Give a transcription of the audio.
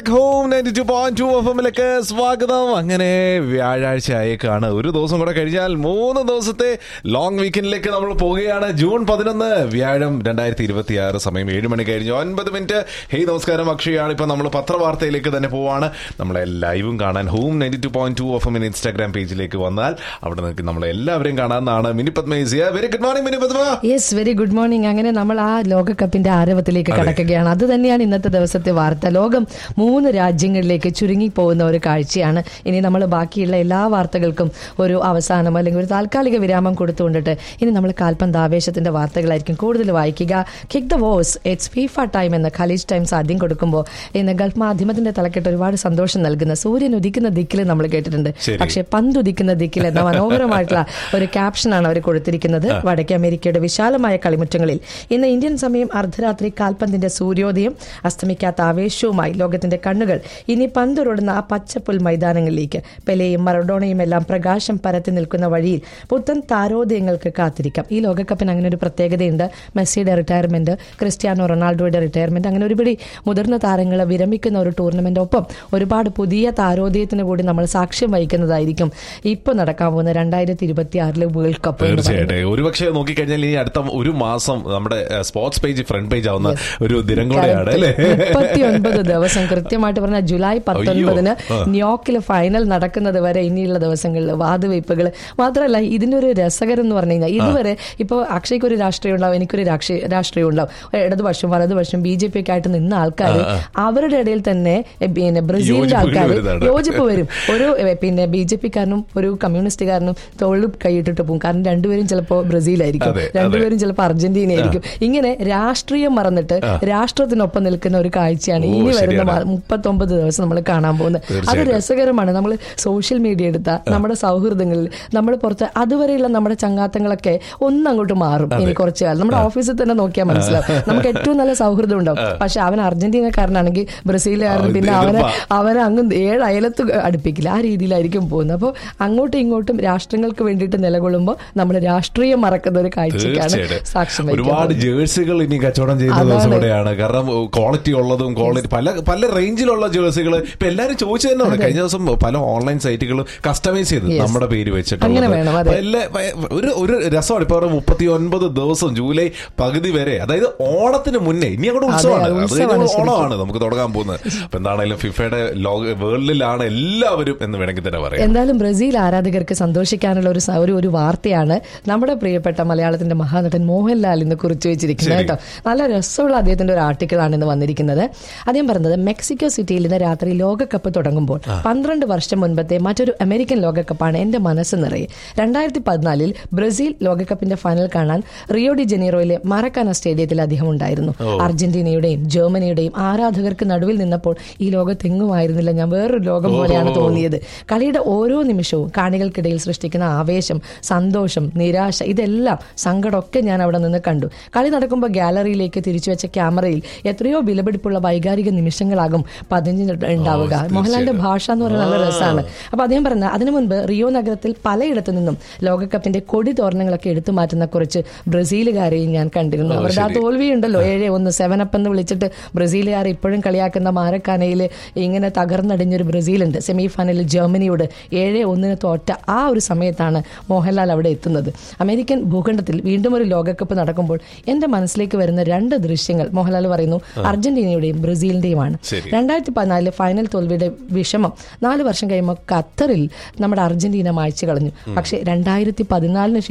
Home ninety two point two F എമ്മിലേക്ക് സ്വാഗതം അങ്ങനെ വ്യാഴാഴ്ച ആയേക്കാണ് ഒരു ദിവസം കൂടെ കഴിഞ്ഞാൽ മൂന്ന് ദിവസത്തെ ലോങ് വീക്കെൻഡിലേക്ക് നമ്മൾ പോവുകയാണ് ജൂൺ പതിനൊന്ന് വ്യാഴം രണ്ടായിരത്തി ഇരുപത്തി ആറ് സമയം ഏഴ് മണി കഴിഞ്ഞു ഒൻപത് മിനിറ്റ് ഹേയ് നമസ്കാരം അക്ഷയാണ് ഇപ്പൊ നമ്മൾ പത്രവാർത്തയിലേക്ക് തന്നെ പോവാണ് നമ്മളെ ലൈവും കാണാൻ home ninety two point two F എമ്മിന് ഇൻസ്റ്റാഗ്രാം പേജിലേക്ക് വന്നാൽ അവിടെ നിങ്ങൾക്ക് നമ്മളെ എല്ലാവരെയും കാണാമെന്നാണ് മിനി പത്മേസിയ very good morning Mini Padma yes very good morning അങ്ങനെ നമ്മൾ ആ ലോകകപ്പിന്റെ ആരവത്തിലേക്ക് കടക്കുകയാണ് അത് തന്നെയാണ് ഇന്നത്തെ ദിവസത്തെ വാർത്ത ലോകം മൂന്ന് രാജ്യങ്ങളിലേക്ക് ചുരുങ്ങി പോകുന്ന ഒരു കാഴ്ചയാണ് ഇനി നമ്മൾ ബാക്കിയുള്ള എല്ലാ വാർത്തകൾക്കും ഒരു അവസാനം അല്ലെങ്കിൽ ഒരു താൽക്കാലിക വിരാമം കൊടുത്തുകൊണ്ടിട്ട് ഇനി നമ്മൾ കാൽപന്ത് ആവേശത്തിന്റെ വാർത്തകളായിരിക്കും കൂടുതൽ വായിക്കുക kick the woes it's FIFA time എന്ന ഖലീജ് ടൈംസ് ആദ്യം കൊടുക്കുമ്പോൾ ഇന്ന് ഗൾഫ് മാധ്യമത്തിന്റെ തലക്കെട്ട് ഒരുപാട് സന്തോഷം നൽകുന്ന സൂര്യൻ ഉദിക്കുന്ന ദിക്കിൽ നമ്മൾ കേട്ടിട്ടുണ്ട് ശരി. പക്ഷേ പന്തുദിക്കുന്ന ദിക്കിൽ എന്ന മനോഹരമായിട്ടുള്ള ഒരു ക്യാപ്ഷനാണ് അവർ കൊടുത്തിരിക്കുന്നത് വടക്കേ അമേരിക്കയുടെ വിശാലമായ കളിമുറ്റങ്ങളിൽ ഇന്ന് ഇന്ത്യൻ സമയം അർദ്ധരാത്രി കാൽപന്തിന്റെ സൂര്യോദയം അസ്തമിക്കാത്ത ആവേശവുമായി ലോകത്തിന്റെ കണ്ണുകൾ ഇനി പന്തുരുടുന്ന ആ പച്ചപ്പുൽ മൈതാനങ്ങളിലേക്ക് പെലെയും മറഡോണയും എല്ലാം പ്രകാശം പരത്തി നിൽക്കുന്ന വഴിയിൽ പുത്തൻ താരോദയങ്ങൾക്ക് കാത്തിരിക്കാം ഈ ലോകകപ്പിന് അങ്ങനെ ഒരു പ്രത്യേകതയുണ്ട് മെസ്സിയുടെ റിട്ടയർമെന്റ് ക്രിസ്ത്യാനോ റൊണാൾഡോയുടെ റിട്ടയർമെന്റ് അങ്ങനെ ഒരുപിടി മുതിർന്ന താരങ്ങൾ വിരമിക്കുന്ന ഒരു ടൂർണമെന്റ് ഒപ്പം ഒരുപാട് പുതിയ താരോദയത്തിന് കൂടി നമ്മൾ സാക്ഷ്യം വഹിക്കുന്നതായിരിക്കും ഇപ്പൊ നടക്കാൻ പോകുന്ന രണ്ടായിരത്തി ഇരുപത്തി ആറിലെ വേൾഡ് കപ്പ് എന്ന് പറയുന്നത്. തീർച്ചയായിട്ടും ഒരുപക്ഷെ നോക്കിക്കഴിഞ്ഞാൽ ഈ അടുത്ത ഒരു മാസം നമ്മുടെ സ്പോർട്സ് പേജ് ഫ്രണ്ട് പേജ് ആവുന്ന ഒരു ദിനം കൂടെയാണ് അല്ലേ മുപ്പത്തി ഒൻപത് ദിവസം കൃത്യമായിട്ട് പറഞ്ഞാൽ ജൂലൈ പത്തൊൻപതിന് ആ. ന്യൂയോർക്കിൽ ഫൈനൽ നടക്കുന്നത് വരെ ഇനിയുള്ള ദിവസങ്ങളിൽ വാതുവയ്പ്പുകൾ മാത്രമല്ല ഇതിന്റെ ഒരു രസകരം എന്ന് പറഞ്ഞു കഴിഞ്ഞാൽ ഇതുവരെ ഇപ്പോൾ അക്ഷയ്ക്ക് ഒരു രാഷ്ട്രീയം ഉണ്ടാവും എനിക്കൊരു രാഷ്ട്രീയ രാഷ്ട്രീയം ഉണ്ടാവും ഇടതുപക്ഷം വലതുപക്ഷം ബി ജെ പി ഒക്കെ ആയിട്ട് നിന്ന ആൾക്കാർ അവരുടെ ഇടയിൽ തന്നെ എ, പിന്നെ ബ്രസീലിന്റെ യോജിപ്പുകൾ ആൾക്കാർ വരുന്നതാണ്. യോജിപ്പ് വരും ഒരു എ, പിന്നെ ബി ജെ പിക്കാരനും ഒരു കമ്മ്യൂണിസ്റ്റുകാരനും തോളിൽ കൈയിട്ടിട്ട് പോകും കാരണം രണ്ടുപേരും ചിലപ്പോൾ ബ്രസീലായിരിക്കും അതെ, അതെ. രണ്ടുപേരും ചിലപ്പോൾ അർജന്റീന ആയിരിക്കും ഇങ്ങനെ രാഷ്ട്രീയം മറന്നിട്ട് രാഷ്ട്രത്തിനൊപ്പം നിൽക്കുന്ന ഒരു കാഴ്ചയാണ് ഓ, ഇനി വരുന്ന ശരിയാണ്. മുപ്പത്തൊമ്പത് ദിവസം നമ്മൾ കാണാൻ പോകുന്നത് അത് തീർച്ചയായിട്ടും. രസകരമാണ് നമ്മൾ സോഷ്യൽ മീഡിയ എടുത്ത നമ്മുടെ സൗഹൃദങ്ങളിൽ നമ്മൾ പുറത്ത് അതുവരെയുള്ള നമ്മുടെ ചങ്ങാത്തങ്ങളൊക്കെ ഒന്നങ്ങോട്ട് മാറും ഇനി കുറച്ച് കാലം നമ്മുടെ ഓഫീസിൽ തന്നെ നോക്കിയാൽ മനസ്സിലാവും നമുക്ക് ഏറ്റവും നല്ല സൗഹൃദം ഉണ്ടാവും പക്ഷെ അവൻ അർജന്റീനക്കാരനാണെങ്കിൽ ബ്രസീലുകാരൻ ആ, പിന്നെ ഇത് അവനെ പ- അവനെ അങ്ങ് ഏഴ് അയലത്ത് അടുപ്പിക്കില്ല ആ രീതിയിലായിരിക്കും പോകുന്നത് അപ്പോൾ അങ്ങോട്ടും ഇങ്ങോട്ടും രാഷ്ട്രങ്ങൾക്ക് വേണ്ടിയിട്ട് നിലകൊള്ളുമ്പോൾ നമ്മൾ രാഷ്ട്രീയം മറക്കുന്ന ഒരു കാഴ്ചയ്ക്കാണ് തീർച്ചയായിട്ടും സാക്ഷ്യം വഹിക്കാൻ ഒരുപാട് ജേഴ്സികൾ ഇനി കച്ചവടം ചെയ്യുന്ന അതാണ്. ദിവസം കൂടെയാണ് കാരണം ക്വാളിറ്റി ഉള്ളതും ക്വാളിറ്റി പല പല റേഞ്ചിലുള്ള ജേഴ്സികൾ ഇപ്പൊ എല്ലാരും ചോദിച്ചു തന്നെ കഴിഞ്ഞ ദിവസം പല ഓൺലൈൻ സൈറ്റുകളും കസ്റ്റമൈസ് ചെയ്ത് Yes. നമ്മുടെ പേര് വെച്ചിട്ടുള്ളത് അങ്ങനെ വേണം, അതെ. അപ്പൊ എല്ലാ- ഒരു ഒരു രസമാണ് ഇപ്പൊ മുപ്പത്തി ഒൻപത് ദിവസം ജൂലൈ പകുതി വരെ അതായത് ഓണത്തിന് മുന്നേ ഇനി അങ്ങോട്ട് അതെ, ഉത്സവമാണ് അത് അത് ഉത്സവമാണ് കഴിഞ്ഞ് ശരിക്കും. ഓണമാണ് നമുക്ക് തുടങ്ങാൻ പോകുന്നത് അപ്പൊ എന്താണെങ്കിലും ഫിഫയുടെ ലോക വേൾഡിലാണ് എല്ലാവരും എന്ന് വേണമെങ്കിൽ തന്നെ പറയാം എന്തായാലും ബ്രസീൽ ആരാധകർക്ക് സന്തോഷിക്കാനുള്ള ഒരു സ- ഒരു ഒരു വാർത്തയാണ് നമ്മുടെ പ്രിയപ്പെട്ട മലയാളത്തിന്റെ മഹാനടൻ മോഹൻലാൽ ഇന്ന് കുറിച്ചു വെച്ചിരിക്കുന്നത് ശരി. കേട്ടോ നല്ല രസമുള്ള അദ്ദേഹത്തിന്റെ ഒരു ആർട്ടിക്കിളാണ് ഇന്ന് വന്നിരിക്കുന്നത് അദ്ദേഹം പറഞ്ഞത് മെക്സിക്കോ സിറ്റിയിൽ ഇന്ന് രാത്രി ലോകകപ്പ് തുടങ്ങുമ്പോൾ പന്ത്രണ്ട് വർഷം മുൻപത്തെ മറ്റൊരു അമേരിക്കൻ ലോകകപ്പാണ് എന്റെ മനസ്സ് നിറയെ രണ്ടായിരത്തി പതിനാലിൽ ബ്രസീൽ ലോകകപ്പിന്റെ ഫൈനൽ കാണാൻ റിയോ ഡി ജനീറോയിലെ മറക്കാന സ്റ്റേഡിയത്തിൽ അദ്ദേഹം ഉണ്ടായിരുന്നു അർജന്റീനയുടെയും ജർമ്മനിയുടെയും ആരാധകർക്ക് നടുവിൽ നിന്നപ്പോൾ ഈ ലോകത്തെങ്ങുമായിരുന്നില്ല ഞാൻ വേറൊരു ലോകം പോലെയാണ് ഓ. തോന്നിയത് കളിയുടെ ഓരോ നിമിഷവും കാണികൾക്കിടയിൽ സൃഷ്ടിക്കുന്ന ആവേശം സന്തോഷം നിരാശ ഇതെല്ലാം സങ്കടമൊക്കെ ഞാൻ അവിടെ നിന്ന് കണ്ടു കളി നടക്കുമ്പോൾ ഗാലറിയിലേക്ക് തിരിച്ചു വെച്ച ക്യാമറയിൽ എത്രയോ വിലപിടിപ്പുള്ള വൈകാരിക നിമിഷങ്ങളാകും പതിഞ്ഞിട്ടുണ്ടാവുക ഓ, മോഹൻലാലിന്റെ തീർച്ചയായും. ഭാഷ എന്ന് പറയുന്നത് നല്ല രസമാണ് അപ്പൊ അദ്ദേഹം പറഞ്ഞ അതിനു മുൻപ് റിയോ നഗരത്തിൽ പലയിടത്തു നിന്നും ലോകകപ്പിന്റെ കൊടി തോരണങ്ങളൊക്കെ എടുത്തു മാറ്റുന്ന കുറച്ച് ബ്രസീലുകാരെയും ഞാൻ കണ്ടിരുന്നു ഓ, അവരുടെ ആ ശരി. തോൽവിയുണ്ടല്ലോ ഏഴ് ഒന്ന് സെവൻ അപ്പ് എന്ന് വിളിച്ചിട്ട് ബ്രസീലുകാർ ഇപ്പോഴും കളിയാക്കുന്ന മാരക്കാനയിൽ ഇങ്ങനെ തകർന്നടിഞ്ഞൊരു ബ്രസീലുണ്ട് സെമി ഫൈനലിൽ ജർമ്മനിയോട് ഏഴ് ഒന്നിന് തോറ്റ ആ ഒരു സമയത്താണ് മോഹൻലാൽ അവിടെ എത്തുന്നത് അമേരിക്കൻ ഭൂഖണ്ഡത്തിൽ വീണ്ടും ഒരു ലോകകപ്പ് നടക്കുമ്പോൾ എന്റെ മനസ്സിലേക്ക് വരുന്ന രണ്ട് ദൃശ്യങ്ങൾ മോഹൻലാൽ പറയുന്നു അർജന്റീനയുടെയും ബ്രസീലിന്റെയുമാണ് ശരി. രണ്ടായിരത്തി പതിനാലിലെ ഫൈനൽ തോൽവിയുടെ വിഷമം നാല് വർഷം കഴിയുമ്പോൾ ഖത്തറിൽ നമ്മുടെ അർജന്റീന മായ്ച്ചു കളഞ്ഞു പക്ഷേ രണ്ടായിരത്തി പതിനാലിന്